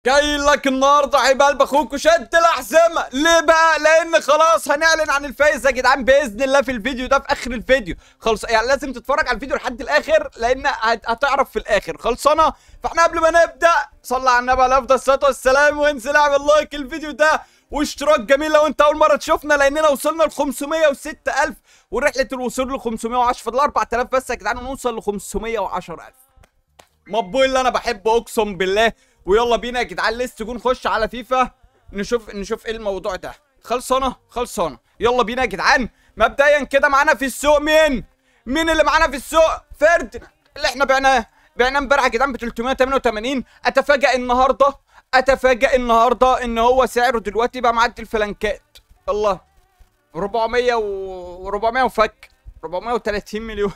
جاي لك النهارده حبال اخوك وشد الاحزمه ليه بقى لان خلاص هنعلن عن الفايز يا جدعان باذن الله في الفيديو ده في اخر الفيديو خلص يعني لازم تتفرج على الفيديو لحد الاخر لان هت- هتعرف في الاخر خلصانه فاحنا قبل ما نبدا صلى على النبي عليه افضل الصلاه والسلام وانزل اعمل لايك الفيديو ده واشتراك جميل لو انت اول مره تشوفنا لاننا وصلنا ل 506000 ورحله الوصول ل 510 فاضل 4000 بس يا جدعان ونوصل ل 510000 مبوي اللي انا بحبه اقسم بالله ويلا بينا يا جدعان لسه تكون نخش على فيفا نشوف نشوف ايه الموضوع ده خلصانه خلصانه يلا بينا يا جدعان مبدئيا كده معانا في السوق مين مين اللي معانا في السوق فرد اللي احنا بعناه بعناه امبارح يا جدعان ب 388 اتفاجئ النهارده اتفاجئ النهارده ان هو سعره دلوقتي بقى معدي الفلانكات الله 400 و 400 وفك 430 مليون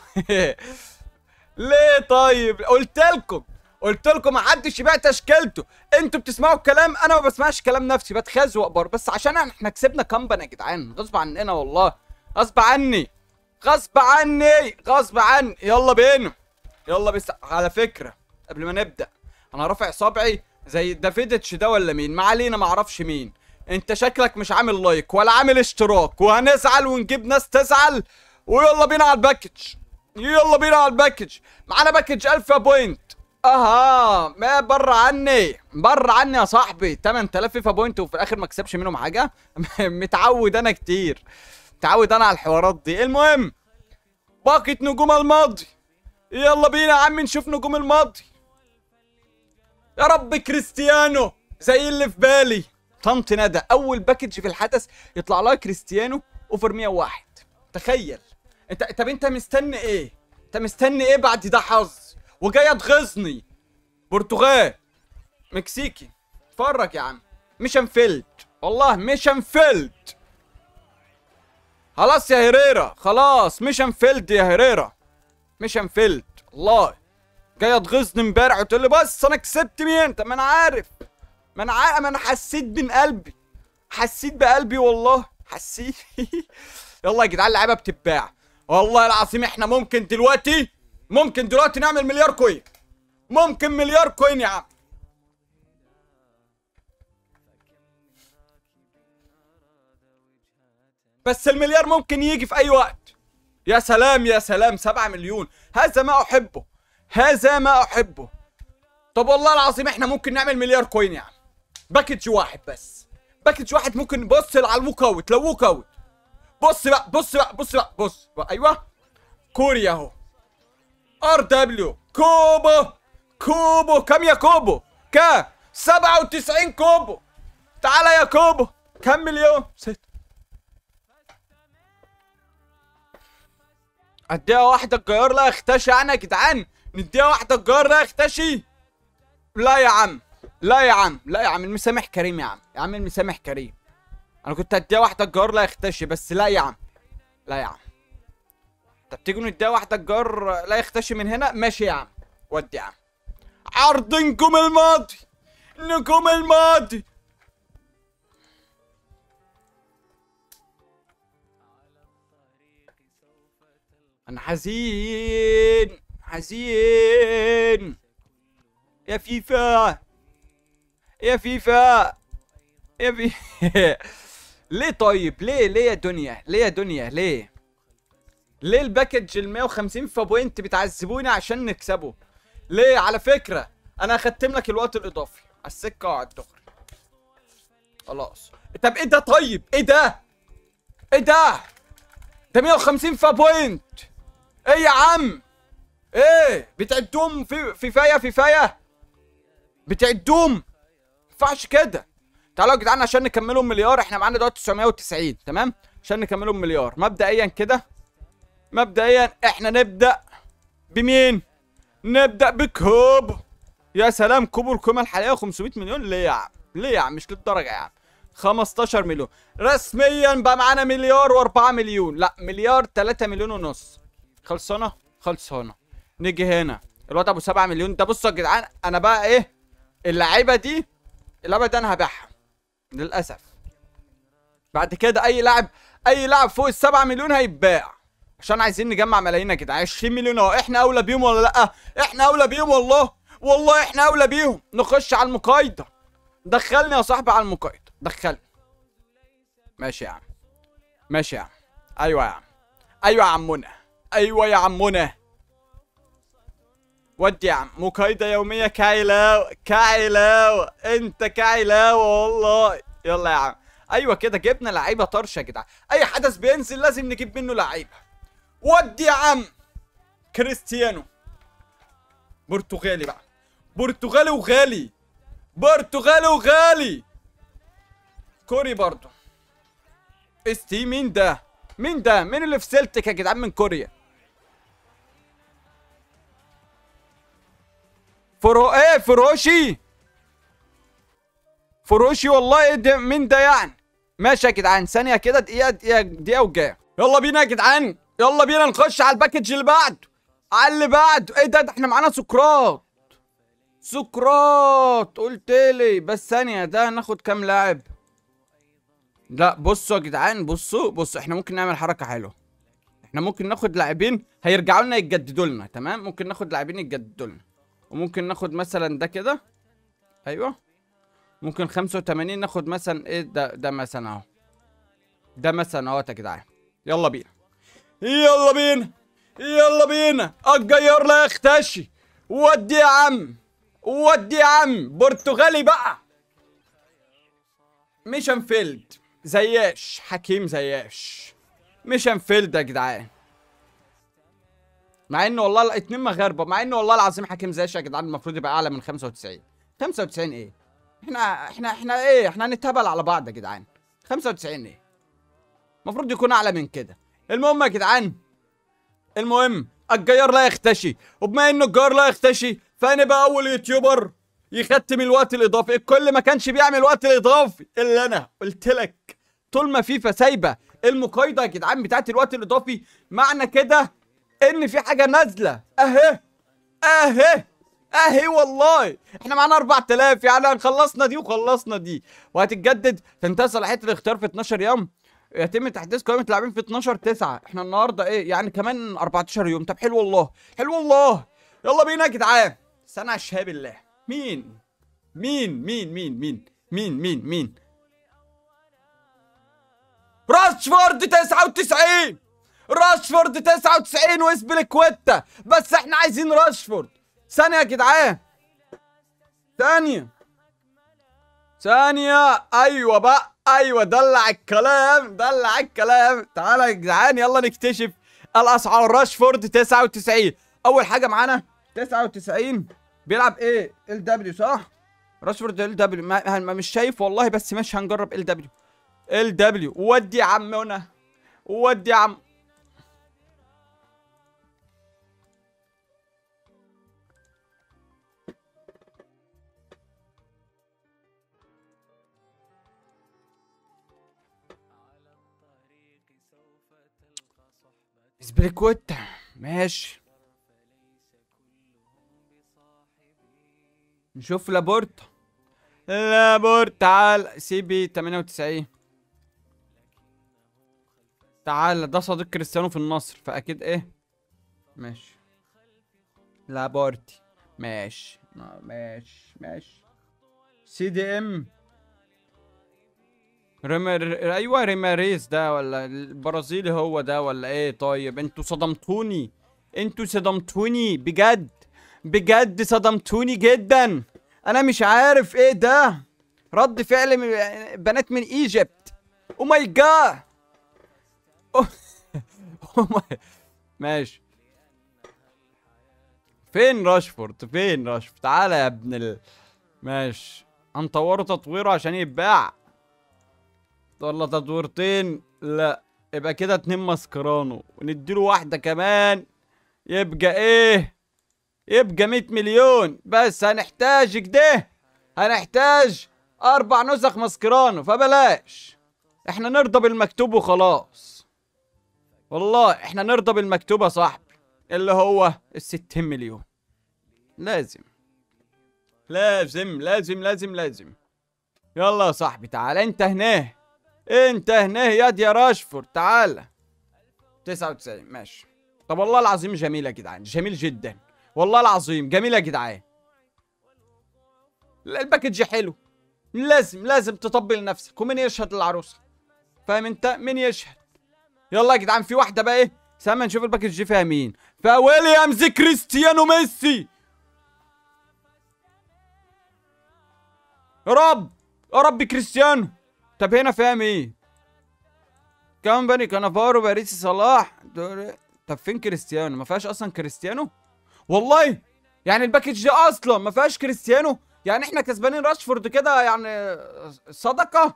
ليه طيب قلت لكم قلت لكم محدش يبيع تشكيلته انتوا بتسمعوا الكلام انا ما بسمعش كلام نفسي بتخزوق برضه بس عشان احنا كسبنا كامبان يا جدعان غصب عننا والله غصب عني غصب عني غصب عني يلا بينا يلا بس على فكره قبل ما نبدا انا رافع صبعي زي دافيديتش ده ولا مين ما علينا ما اعرفش مين انت شكلك مش عامل لايك ولا عامل اشتراك وهنزعل ونجيب ناس تزعل ويلا بينا على الباكج يلا بينا على الباكج معانا باكج 1000 بوينت اها ما بره عني بره عني يا صاحبي 8000 فيفا بوينت وفي الاخر ما كسبش منهم حاجه متعود انا كتير متعود انا على الحوارات دي المهم باقة نجوم الماضي يلا بينا يا عم نشوف نجوم الماضي يا رب كريستيانو زي اللي في بالي طنط ندى اول باكج في الحدث يطلع لها كريستيانو اوفر 101 تخيل انت طب انت مستني ايه انت مستني ايه بعد ده حظ وجاي تغيظني برتغال مكسيكي اتفرج يا عم مش انفلد والله مش انفلد خلاص يا هيريرا خلاص مش انفلد يا هيريرا مش انفلد الله جاي تغيظني امبارح وتقول لي بص انا كسبت مين طب ما انا عارف ما انا عارف ما انا حسيت من قلبي حسيت بقلبي والله حسيت يلا يا جدعان اللعيبه بتتباع والله العظيم احنا ممكن دلوقتي ممكن دلوقتي نعمل مليار كوين ممكن مليار كوين يا عم بس المليار ممكن يجي في اي وقت يا سلام يا سلام سبعة مليون هذا ما احبه هذا ما احبه طب والله العظيم احنا ممكن نعمل مليار كوين يا عم باكج واحد بس باكج واحد ممكن بص على الوك اوت لو ووك اوت بص بقى بص بقى بص بقى بص بقى ايوه كوريا اهو ار دبليو كوبو كوبو كام يا كوبو كام 97 كوبو تعالى يا كوبو كام مليون ست اديها واحدة الجيار لا يختشي انا يا جدعان نديها واحدة الجيار لا يختشي لا يا عم لا يا عم لا يا عم المسامح كريم يا عم يا عم المسامح كريم انا كنت هديها واحدة الجار لا يختشي بس لا يا عم لا يا عم طب تيجوا نديها واحدة الجار لا يختشي من هنا ماشي يا عم ودي يا عم عرض نجوم الماضي نجوم الماضي انا حزين حزين يا فيفا يا فيفا يا في ليه طيب ليه ليه يا دنيا ليه يا دنيا ليه ليه الباكج ال 150 في بوينت بتعذبوني عشان نكسبه ليه على فكره انا هختم لك الوقت الاضافي على السكه وعلى الدغري خلاص طب ايه ده طيب ايه ده ايه ده ده 150 في بوينت ايه يا عم ايه بتعدوم في في فايه في فايه بتعدوم ما ينفعش كده تعالوا يا جدعان عشان نكملهم مليار احنا معانا دلوقتي 990 تمام عشان نكملهم مليار مبدئيا كده مبدئيا احنا نبدا بمين نبدا بكوب يا سلام كوبو القيمه الحاليه 500 مليون ليه يا عم ليه يا عم مش للدرجه يا عم 15 مليون رسميا بقى معانا مليار و4 مليون لا مليار 3 مليون ونص خلصانه خلصانه نيجي هنا الواد ابو 7 مليون ده بصوا يا جدعان انا بقى ايه اللعيبه دي اللعبه دي انا هبيعها للاسف بعد كده اي لاعب اي لاعب فوق ال 7 مليون هيتباع عشان عايزين نجمع ملايين يا جدعان 20 مليون اهو احنا اولى بيهم ولا لا احنا اولى بيهم والله والله احنا اولى بيهم نخش على المقايضه دخلني يا صاحبي على المقايضة دخلني ماشي يا عم ماشي يا عم ايوه يا عم ايوه يا عمنا ايوه يا عمنا ودي يا عم مقايضة يومية كايلاو كايلاو انت كايلاو والله يلا يا عم ايوه كده جبنا لعيبة طرش يا جدعان اي حدث بينزل لازم نجيب منه لعيبة ودي يا عم كريستيانو برتغالي بقى برتغالي وغالي برتغالي وغالي كوري برضو استي مين ده مين ده مين اللي في سلتك يا جدعان من كوريا فرو ايه فروشي فروشي والله ايه ده مين ده يعني ماشي يا جدعان ثانيه كده دقيقه دقيقه دقيقه وجاي يلا بينا يا جدعان يلا بينا نخش على الباكج اللي بعده على اللي بعده ايه ده ده احنا معانا سقراط سقراط قلت لي بس ثانيه ده هناخد كام لاعب لا بصوا يا جدعان بصوا بصوا احنا ممكن نعمل حركه حلوه احنا ممكن ناخد لاعبين هيرجعوا لنا يتجددوا لنا تمام ممكن ناخد لاعبين يتجددوا لنا وممكن ناخد مثلا ده كده ايوه ممكن 85 ناخد مثلا ايه ده ده مثلا اهو ده مثلا اهو يا جدعان يلا بينا يلا بينا يلا بينا الجيار لا يختشي ودي يا عم ودي يا عم برتغالي بقى ميشنفيلد زياش حكيم زياش ميشنفيلد يا جدعان مع انه والله الاتنين مغاربه مع انه والله العظيم حكيم زياش يا جدعان المفروض يبقى اعلى من 95 95 ايه احنا احنا احنا ايه احنا هنتهبل على بعض يا جدعان 95 ايه المفروض يكون اعلى من كده المهم يا جدعان المهم الجيار لا يختشي وبما انه الجيار لا يختشي فانا بقى اول يوتيوبر يختم الوقت الاضافي الكل ما كانش بيعمل وقت الاضافي الا انا قلت لك طول ما فيفا سايبه المقايضه يا جدعان بتاعت الوقت الاضافي معنى كده ان في حاجه نازله اهي اهي اهي والله احنا معانا 4000 يعني هنخلصنا دي وخلصنا دي وهتتجدد تنتهي صلاحيه الاختيار في 12 يوم يتم تحديث قائمه اللاعبين في 12 9 احنا النهارده ايه يعني كمان 14 يوم طب حلو والله حلو والله يلا بينا يا جدعان سنة الشهاب بالله مين مين مين مين مين مين مين مين راشفورد 99 راشفورد 99 واسبليكويتا بس احنا عايزين راشفورد ثانية يا جدعان ثانية ثانية ايوه بقى ايوه دلع الكلام دلع الكلام تعالى يا جدعان يلا نكتشف الاسعار راشفورد 99 اول حاجة معانا 99 بيلعب ايه ال دبليو صح راشفورد ال دبليو ما ما- مش شايف والله بس ماشي هنجرب ال دبليو ال دبليو ودي يا عمنا ودي يا عم سبريكويتا ماشي نشوف لابورتا لابورتا تعال سي بي 98 تعال ده صديق كريستيانو في النصر فاكيد ايه ماشي لابورتي ماشي ما- ماشي ماشي سي دي ام ريمر... ايوه ريماريز ده ولا البرازيلي هو ده ولا ايه طيب انتوا صدمتوني انتوا صدمتوني بجد بجد صدمتوني جدا انا مش عارف ايه ده رد فعل من بنات من ايجيبت او ماي جاد ماشي فين راشفورد فين راشفورد تعالى يا ابن ال... ماشي هنطوره تطويره عشان يتباع ولا تدورتين لا يبقى كده اتنين ماسكرانو ونديله واحدة كمان يبقى ايه يبقى 100 مليون بس هنحتاج كده هنحتاج اربع نسخ ماسكرانو فبلاش احنا نرضى بالمكتوب وخلاص والله احنا نرضى بالمكتوب يا صاحبي اللي هو الستين مليون لازم لازم لازم لازم لازم يلا يا صاحبي تعال انت هناه انت هناه ياد يا راشفورد تعال 99 ماشي طب والله العظيم جميل يا جدعان جميل جدا والله العظيم جميل يا جدعان لا، الباكج حلو لازم لازم تطبل نفسك ومين يشهد للعروسه فاهم انت مين يشهد يلا يا جدعان في واحده بقى ايه سما نشوف الباكج دي فيها مين فويليامز كريستيانو ميسي يا رب يا رب كريستيانو طب هنا فيها مين كمان بني كانافارو باريس صلاح دور- طب فين كريستيانو ما فيهاش اصلا كريستيانو والله يعني الباكج دي اصلا ما فيهاش كريستيانو يعني احنا كسبانين راشفورد كده يعني صدقه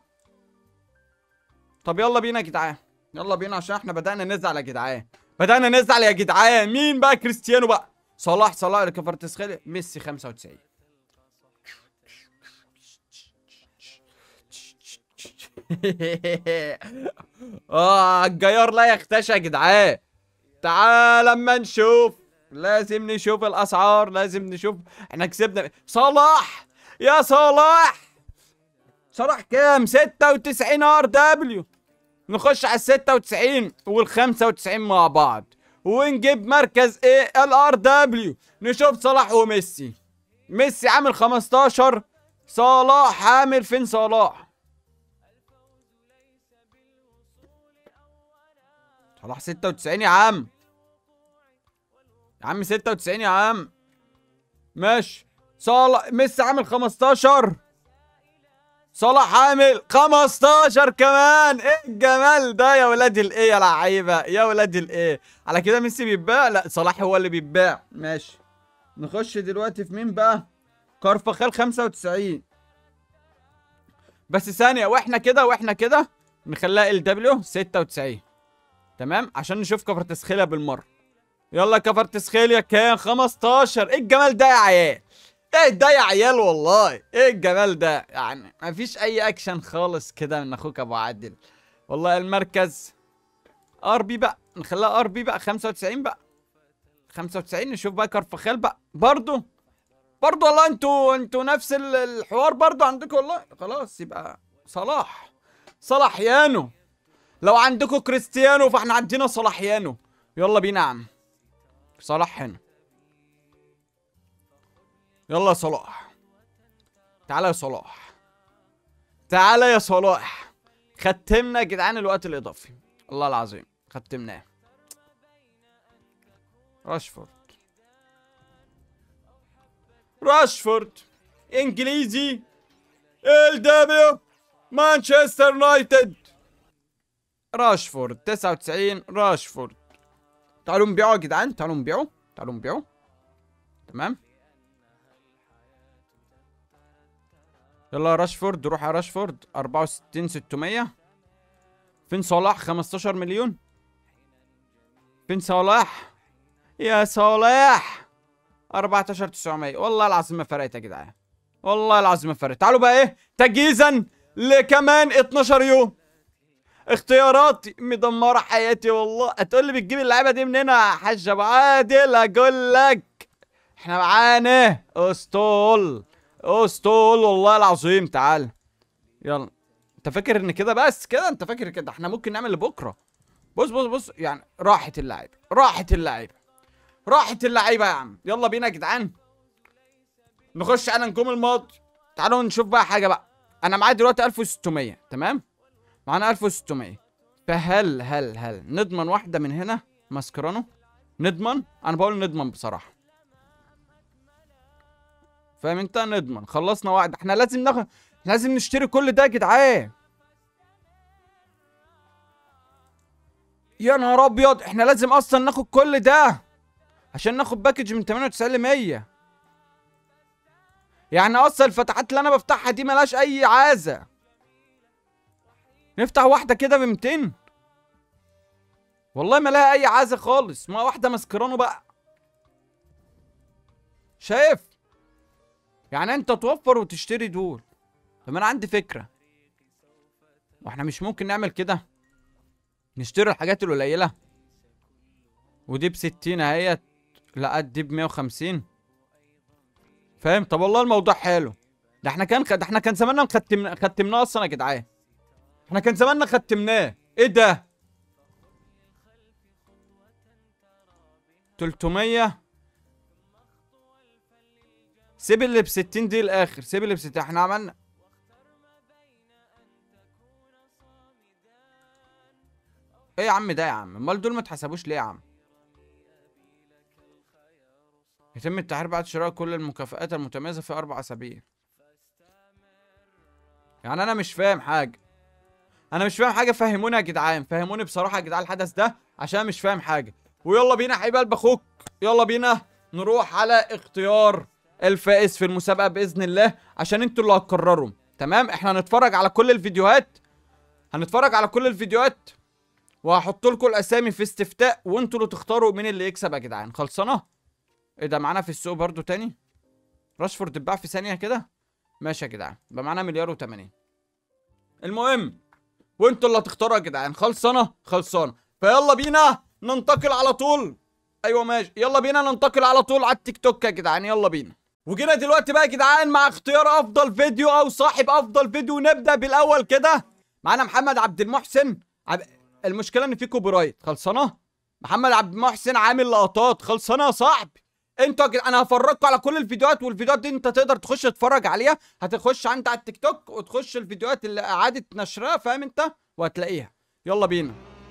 طب يلا بينا يا جدعان يلا بينا عشان احنا بدأنا نزعل يا جدعان بدأنا نزعل يا جدعان مين بقى كريستيانو بقى صلاح صلاح كفارتسخيليا ميسي 95 اه الجيار لا يختشى يا جدعان تعال اما نشوف لازم نشوف الاسعار لازم نشوف احنا كسبنا صلاح يا صلاح صلاح كام 96 ار دبليو نخش على ال 96 وال 95 مع بعض ونجيب مركز ايه ال ار دبليو نشوف صلاح وميسي ميسي عامل 15 صلاح عامل فين صلاح صلاح 96 يا عم يا عم 96 يا عم ماشي صلاح ميسي عامل 15 صلاح عامل 15 كمان ايه الجمال ده يا ولاد الايه يا لعيبه يا ولاد الايه على كده ميسي بيتباع لا صلاح هو اللي بيتباع ماشي نخش دلوقتي في مين بقى كارفخال 95 بس ثانيه واحنا كده واحنا كده نخليها ال دبليو 96 تمام عشان نشوف كفر تسخيليا بالمره يلا كفر تسخيليا كام 15 ايه الجمال ده يا عيال ايه ده يا عيال والله ايه الجمال ده يعني مفيش اي اكشن خالص كده من اخوك ابو عادل والله المركز ار بي بقى نخليها ار بي بقى 95 بقى 95 نشوف بقى كرفخال بقى برضو برضو والله انتوا انتوا نفس ال- الحوار برضو عندكم والله خلاص يبقى صلاح صلاحيانو لو عندكم كريستيانو فاحنا عندنا صلاحيانو يلا بينا يا عم صلاح هنا يلا يا صلاح تعالى يا صلاح تعالى يا صلاح ختمنا يا جدعان الوقت الاضافي الله العظيم ختمناه راشفورد راشفورد انجليزي ال دبليو مانشستر يونايتد راشفورد 99 راشفورد تعالوا نبيعه يا جدعان تعالوا نبيعه تعالوا نبيعه تمام يلا يا راشفورد روح يا راشفورد 64 600 فين صلاح 15 مليون فين صلاح يا صلاح 14 900 والله العظيم ما فرقت يا جدعان والله العظيم ما فرقت تعالوا بقى ايه تجهيزا لكمان 12 يوم اختياراتي مدمره حياتي والله هتقول لي بتجيب اللعيبه دي منين يا حاج ابو عادل اقول لك احنا معانا اسطول اسطول والله العظيم تعال يلا انت فاكر ان كده بس كده انت فاكر كده احنا ممكن نعمل لبكره بص بص بص يعني راحت اللعيبه راحت اللعيبه راحت اللعيبه يا عم يلا بينا يا جدعان نخش على نجوم الماضي تعالوا نشوف بقى حاجه بقى انا معايا دلوقتي 1600 تمام معانا 1600 فهل هل هل نضمن واحده من هنا ماسكرانو نضمن انا بقول نضمن بصراحه فاهم انت نضمن خلصنا واحده احنا لازم ناخد لازم نشتري كل ده يا جدعان يا نهار ابيض احنا لازم اصلا ناخد كل ده عشان ناخد باكج من 98 ل 100 يعني اصلا الفتحات اللي انا بفتحها دي ملهاش اي عازه نفتح واحده كده ب 200 والله ما لها اي عازه خالص ما واحده ماسكرانو بقى شايف يعني انت توفر وتشتري دول طب انا عندي فكره واحنا مش ممكن نعمل كده نشتري الحاجات القليله ودي ب 60 اهيت لا دي ب 150 فاهم طب والله الموضوع حلو ده احنا كان ده احنا كان زماننا مختم ختمناه اصلا يا جدعان احنا كان زماننا ختمناه ايه ده 300 سيب اللي ب 60 دي الاخر سيب اللي ب 60 احنا عملنا ايه يا عم ده يا عم امال دول ما اتحسبوش ليه يا عم يتم التحرير بعد شراء كل المكافآت المتميزة في أربع أسابيع يعني أنا مش فاهم حاجة أنا مش فاهم حاجة فهموني يا جدعان فهموني بصراحة يا جدعان الحدث ده عشان مش فاهم حاجة ويلا بينا يا حبيب قلب أخوك يلا بينا نروح على اختيار الفائز في المسابقة بإذن الله عشان انتوا اللي هتقرروا تمام احنا هنتفرج على كل الفيديوهات هنتفرج على كل الفيديوهات وهحط لكم الاسامي في استفتاء وانتوا اللي تختاروا مين اللي يكسب يا جدعان خلصانه ايه ده معانا في السوق برضو تاني راشفورد اتباع في ثانيه كده ماشي يا جدعان يبقى معانا مليار و80 المهم وانتوا اللي هتختاروا يا جدعان خلصانه خلصانه فيلا بينا ننتقل على طول ايوه ماشي يلا بينا ننتقل على طول على التيك توك يا جدعان يلا بينا وجينا دلوقتي بقى يا جدعان مع اختيار افضل فيديو او صاحب افضل فيديو نبدا بالاول كده معانا محمد عبد المحسن عب... المشكله ان في كوبي رايت خلصانه محمد عبد المحسن عامل لقطات خلصانه يا صاحبي انتوا يا جدعان انا هفرجكم على كل الفيديوهات والفيديوهات دي انت تقدر تخش تتفرج عليها هتخش عندي على التيك توك وتخش الفيديوهات اللي اعاده نشرها فاهم انت وهتلاقيها يلا بينا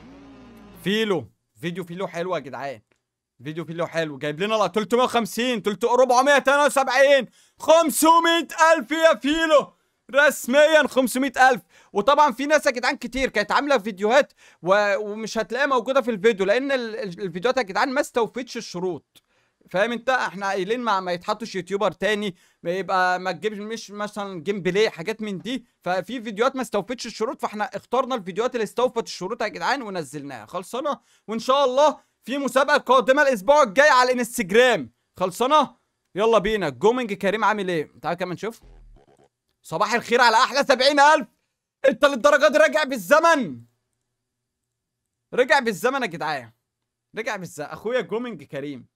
فيلو فيديو فيلو حلو يا جدعان فيديو فيلو حلو جايب لنا لا 350 300 472 500 الف يا فيلو رسميا 500 الف وطبعا في ناس يا جدعان كتير كانت عامله فيديوهات و... ومش هتلاقيها موجوده في الفيديو لان ال... ال- الفيديوهات يا جدعان ما استوفتش الشروط فاهم انت احنا قايلين ما, ما يتحطش يوتيوبر تاني ما يبقى ما تجيبش مش مثلا جيم بلاي حاجات من دي ففي فيديوهات ما استوفتش الشروط فاحنا اخترنا الفيديوهات اللي استوفت الشروط يا جدعان ونزلناها خلصانه وان شاء الله في مسابقه قادمه الاسبوع الجاي على الانستجرام خلصانه يلا بينا جومنج كريم عامل ايه تعال كمان نشوف صباح الخير على احلى سبعين الف انت للدرجه دي راجع بالزمن رجع بالزمن يا جدعان رجع بالزمن اخويا جومنج كريم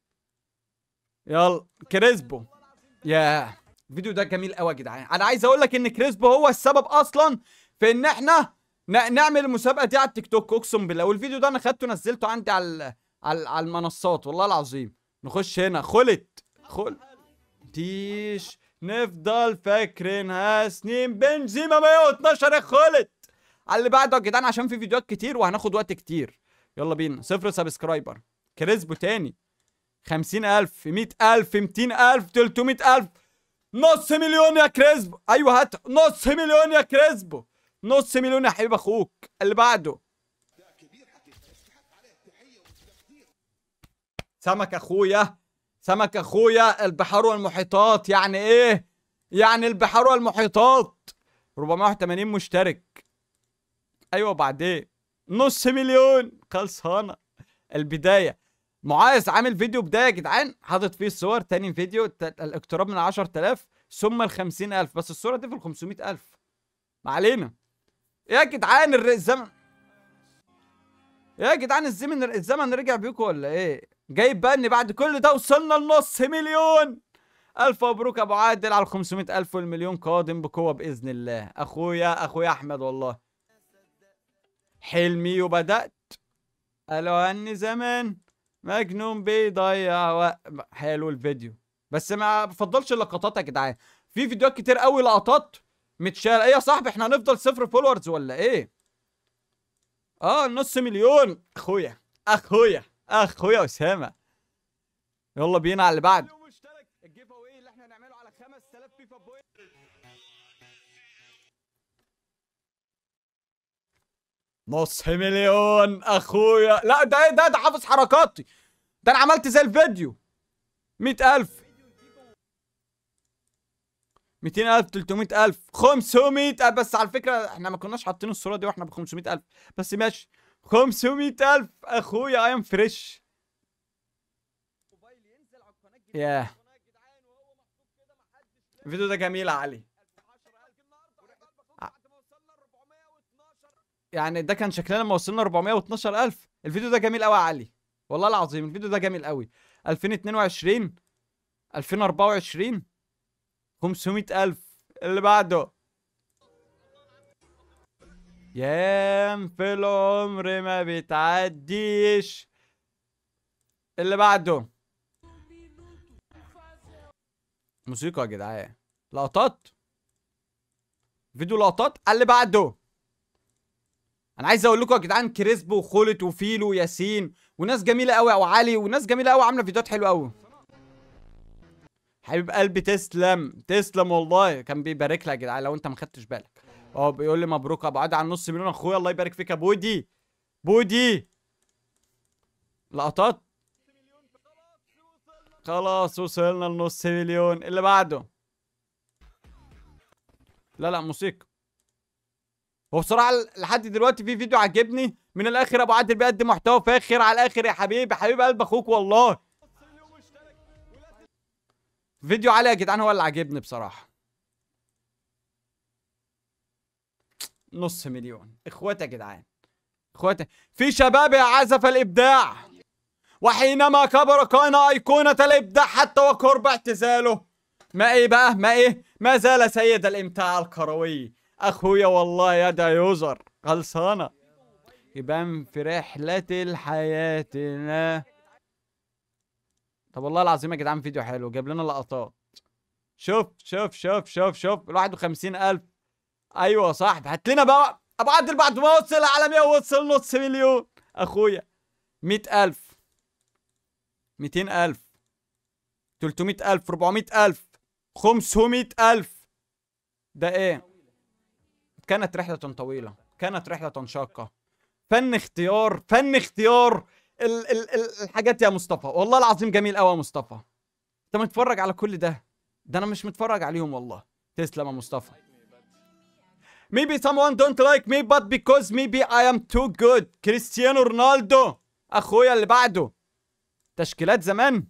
يلا كريسبو يا الفيديو ده جميل قوي يا جدعان انا عايز اقول لك ان كريسبو هو السبب اصلا في ان احنا ن- نعمل المسابقه دي على التيك توك اقسم بالله والفيديو ده انا خدته نزلته عندي على على, على المنصات والله العظيم نخش هنا خلت خل تيش نفضل فاكرينها سنين بنزيما 112 يا خلت على اللي بعده يا جدعان عشان في فيديوهات كتير وهناخد وقت كتير يلا بينا صفر سبسكرايبر كريسبو تاني خمسين ألف مية ألف ميتين ألف تلتمية ألف نص مليون يا كريسبو أيوه هات نص مليون يا كريسبو نص مليون يا حبيب أخوك اللي بعده سمك أخويا سمك أخويا البحار والمحيطات يعني إيه؟ يعني البحار والمحيطات 480 مشترك أيوه بعدين نص مليون خلصانة البداية معاذ عامل فيديو بداية يا جدعان حاطط فيه الصور تاني فيديو الت- الاقتراب من 10000 ثم ال 50000 بس الصورة دي في ال 500000 ما علينا يا جدعان الر- الزمن يا جدعان الزمن الزمن رجع بيكم ولا ايه؟ جايب بقى ان بعد كل ده وصلنا لنص مليون الف مبروك ابو عادل على ال 500000 والمليون قادم بقوة باذن الله اخويا اخويا احمد والله حلمي وبدأت قالوا عني زمان مجنون بيضيع وقت حلو الفيديو بس ما بفضلش اللقطات يا جدعان في فيديوهات كتير قوي لقطات متشال ايه يا صاحبي احنا هنفضل صفر فولورز ولا ايه اه نص مليون اخويا اخويا اخويا اسامه يلا بينا على اللي بعد الجيف اواي اللي احنا هنعمله على 5000 فيفا بوينت نص مليون اخويا لا ده ايه ده ده حافظ حركاتي ده انا عملت زي الفيديو مئة ألف ميتين ألف تلتمية ألف خمسمية ألف بس على فكرة احنا ما كناش حاطين الصورة دي واحنا بخمسمية ألف بس ماشي خمسمية ألف أخويا أي ام فريش ياه الفيديو ده جميل يا علي يعني ده كان شكلنا لما وصلنا 412 ألف الفيديو ده جميل قوي يا علي والله العظيم الفيديو ده جميل قوي 2022 2024 500 ألف اللي بعده يام في العمر ما بتعديش اللي بعده موسيقى يا جدعان لقطات فيديو لقطات اللي بعده انا عايز اقول لكم يا جدعان كريسبو وخولت وفيلو وياسين وناس جميله قوي وعلي وناس جميله قوي عامله فيديوهات حلوه قوي حبيب قلبي تسلم تسلم والله كان بيبارك لك يا جدعان لو انت ما خدتش بالك اه بيقول لي مبروك ابو عادي على النص مليون اخويا الله يبارك فيك يا بودي بودي لقطات خلاص وصلنا لنص مليون اللي بعده لا لا موسيقى هو بصراحه لحد دلوقتي في فيديو عجبني من الاخر ابو عادل بيقدم محتوى فاخر على الاخر يا حبيبي حبيب قلب اخوك والله فيديو علي يا جدعان هو اللي عجبني بصراحه نص مليون اخواتي يا جدعان اخواتي في شباب عزف الابداع وحينما كبر كان ايقونه الابداع حتى وقرب اعتزاله ما ايه بقى ما ايه ما زال سيد الامتاع الكروي اخويا والله يا دا يوزر خلصانه يبان في رحلة حياتنا طب والله العظيم يا جدعان فيديو حلو جاب لنا لقطات شوف شوف شوف شوف شوف ال 51000 ايوه يا صاحبي هات لنا بقى ابو عادل بعد ما وصل على 100 وصل نص مليون اخويا 100000 200000 300000 400000 500000 ده ايه كانت رحلة طويلة كانت رحلة شاقة فن اختيار فن اختيار ال ال ال الحاجات يا مصطفى والله العظيم جميل قوي يا مصطفى انت متفرج على كل ده ده انا مش متفرج عليهم والله تسلم يا مصطفى Maybe someone don't like me but because maybe I am too good كريستيانو رونالدو اخويا اللي بعده تشكيلات زمان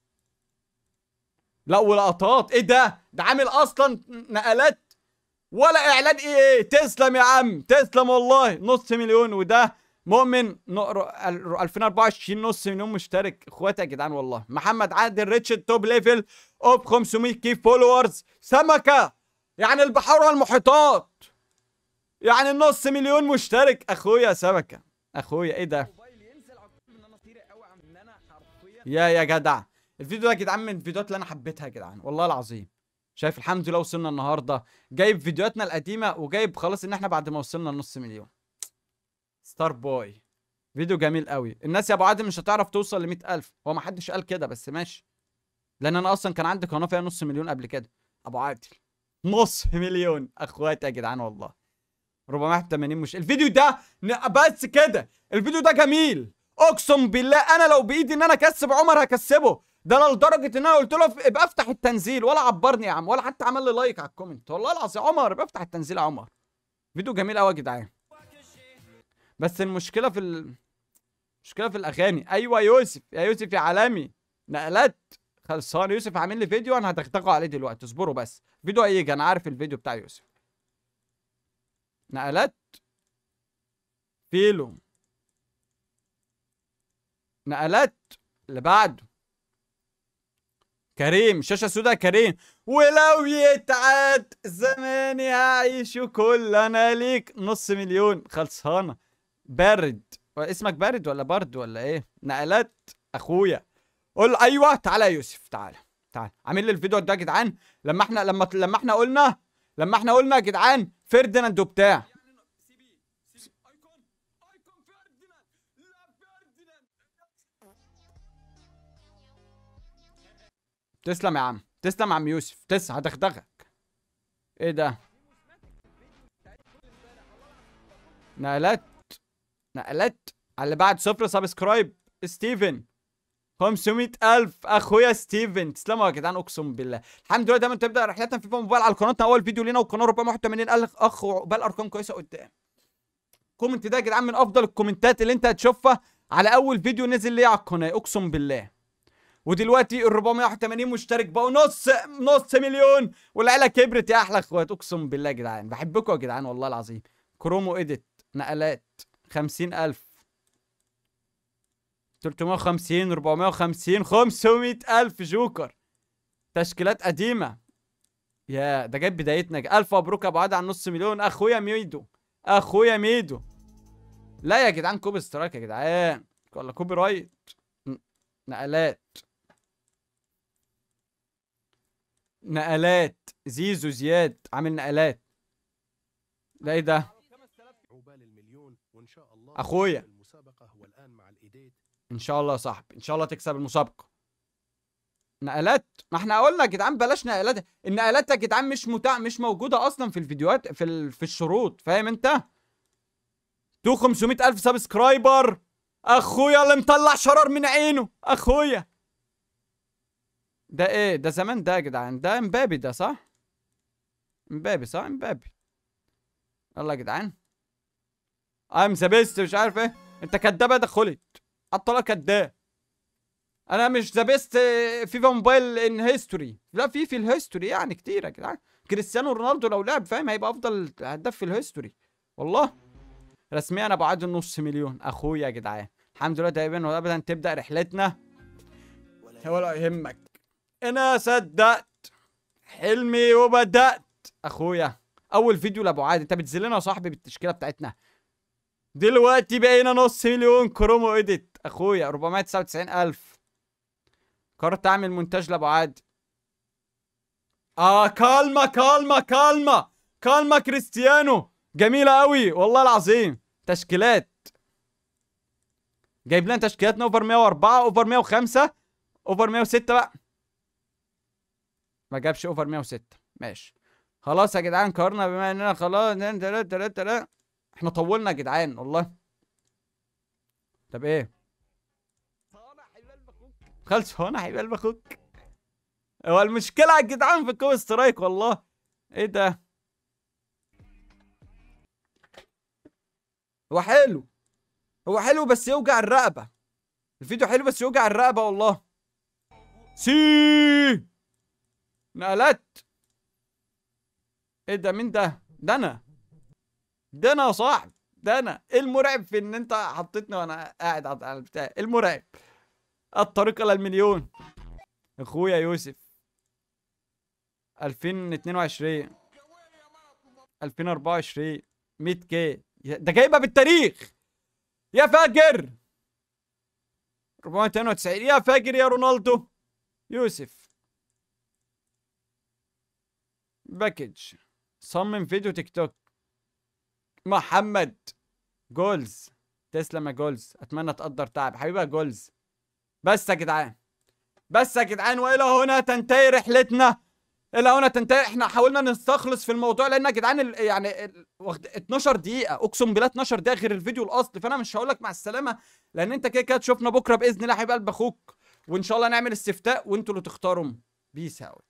لا ولقطات ايه ده ده عامل اصلا نقلات ولا اعلان ايه ايه تسلم يا عم تسلم والله نص مليون وده مؤمن نقر 2024 نص مليون مشترك اخواتي يا جدعان والله محمد عادل ريتشارد توب ليفل اوب 500 كي فولورز سمكه يعني البحار والمحيطات يعني النص مليون مشترك اخويا سمكه اخويا ايه ده يا يا جدع الفيديو ده يا جدعان من الفيديوهات اللي انا حبيتها يا جدعان والله العظيم شايف الحمد لله وصلنا النهارده جايب فيديوهاتنا القديمه وجايب خلاص ان احنا بعد ما وصلنا لنص مليون ستار بوي فيديو جميل قوي الناس يا ابو عادل مش هتعرف توصل ل 100000 هو ما حدش قال كده بس ماشي لان انا اصلا كان عندي قناه فيها نص مليون قبل كده ابو عادل نص مليون اخواتي يا جدعان والله 480 مش الفيديو ده بس كده الفيديو ده جميل اقسم بالله انا لو بايدي ان انا اكسب عمر هكسبه ده انا لدرجه ان انا قلت له ابقى افتح التنزيل ولا عبرني يا عم ولا حتى عمل لي لايك على الكومنت والله العظيم عمر ابقى افتح التنزيل يا عمر فيديو جميل قوي يا جدعان بس المشكله في ال... المشكله في الاغاني ايوه يوسف يا يوسف يا عالمي نقلات خلصان يوسف عامل لي فيديو انا هدغدغه عليه دلوقتي اصبروا بس فيديو هيجي انا عارف الفيديو بتاع يوسف نقلات فيلو نقلات اللي بعده كريم شاشة سودا كريم ولو يتعاد زماني هعيش كلنا ليك نص مليون خلصانة بارد اسمك بارد ولا برد ولا ايه نقلات اخويا قول ايوه تعالى يا يوسف تعالى تعالى عامل لي الفيديو ده يا جدعان لما احنا لما لما احنا قلنا لما احنا قلنا يا جدعان فرديناند وبتاع تسلم يا عم تسلم يا عم يوسف تسلم هدغدغك ايه ده نقلات نقلات على اللي بعد صفر سبسكرايب ستيفن 500 ألف أخويا ستيفن تسلموا يا جدعان أقسم بالله الحمد لله دايما تبدأ رحلتنا في فيفا موبايل على قناتنا أول فيديو لينا والقناة 481 ألف أخ وعقبال أرقام كويسة قدام كومنت ده يا جدعان من أفضل الكومنتات اللي أنت هتشوفها على أول فيديو نزل ليا على القناة أقسم بالله ودلوقتي ال 481 مشترك بقوا نص نص مليون والعيله كبرت يا احلى اخوات اقسم بالله يا جدعان بحبكم يا جدعان والله العظيم كرومو اديت نقلات 50000 350 450 500000 جوكر تشكيلات قديمه يا ده جايب بدايتنا الف مبروك يا ابو عادل على نص مليون اخويا ميدو اخويا ميدو لا يا جدعان كوبي سترايك يا جدعان ولا كوبي رايت نقلات نقلات زيزو زياد عامل نقلات ده ايه ده احتفال المليون وان شاء الله أخويا. نكسب المسابقة والان مع الايديت ان شاء الله يا صاحبي ان شاء الله تكسب المسابقه نقلات ما احنا قلنا يا جدعان بلاش نقلات النقلات يا جدعان مش متاح مش موجوده اصلا في الفيديوهات في ال... في الشروط فاهم انت تو 500 الف سبسكرايبر اخويا اللي مطلع شرر من عينه اخويا ده ايه ده زمان ده يا جدعان ده امبابي ده صح امبابي صح امبابي يلا يا جدعان ام ذا بيست مش عارف ايه انت كداب يا ده خلت عطلة كداب انا مش ذا بيست فيفا موبايل ان هيستوري لا في في الهيستوري يعني كتير يا جدعان كريستيانو رونالدو لو لعب فاهم هيبقى افضل هداف في الهيستوري والله رسميا ابو عادل نص مليون اخويا يا جدعان الحمد لله دايما وابدا تبدا رحلتنا ولا يهمك انا صدقت حلمي وبدات اخويا اول فيديو لابو عادل انت بتذلنا يا صاحبي بالتشكيله بتاعتنا دلوقتي بقينا نص مليون كرومو ايديت اخويا 499 الف قررت اعمل مونتاج لابو عادل اه كالما كالما كالما كالما كريستيانو جميله قوي والله العظيم تشكيلات جايب لنا تشكيلاتنا اوفر 104 اوفر 105 اوفر 106 بقى ما جابش اوفر 106 ماشي خلاص يا جدعان قررنا بما اننا خلاص تلاتة تلاتة تلاتة احنا طولنا يا جدعان والله طب ايه خلص هو انا حبيب اخوك هو المشكلة يا جدعان في الكوب سترايك والله ايه ده هو حلو هو حلو بس يوجع الرقبة الفيديو حلو بس يوجع الرقبة والله سي نقلت ايه ده مين ده ده انا ده انا يا صاحبي ده انا ايه المرعب في ان انت حطيتني وانا قاعد على البتاع ايه المرعب الطريق الى المليون اخويا يوسف 2022 2024 100 كي ده جايبها بالتاريخ يا فاجر 492 يا فاجر يا رونالدو يوسف باكج صمم فيديو تيك توك محمد جولز تسلم يا جولز اتمنى تقدر تعب حبيبي يا جولز بس يا جدعان بس يا جدعان والى هنا تنتهي رحلتنا الى هنا تنتهي احنا حاولنا نستخلص في الموضوع لان يا جدعان ال- يعني ال- واخد 12 دقيقه اقسم بالله 12 دقيقه غير الفيديو الاصلي فانا مش هقول لك مع السلامه لان انت كده كده تشوفنا بكره باذن الله حبيب قلب اخوك وان شاء الله نعمل استفتاء وانتوا اللي تختاروا بيس اوت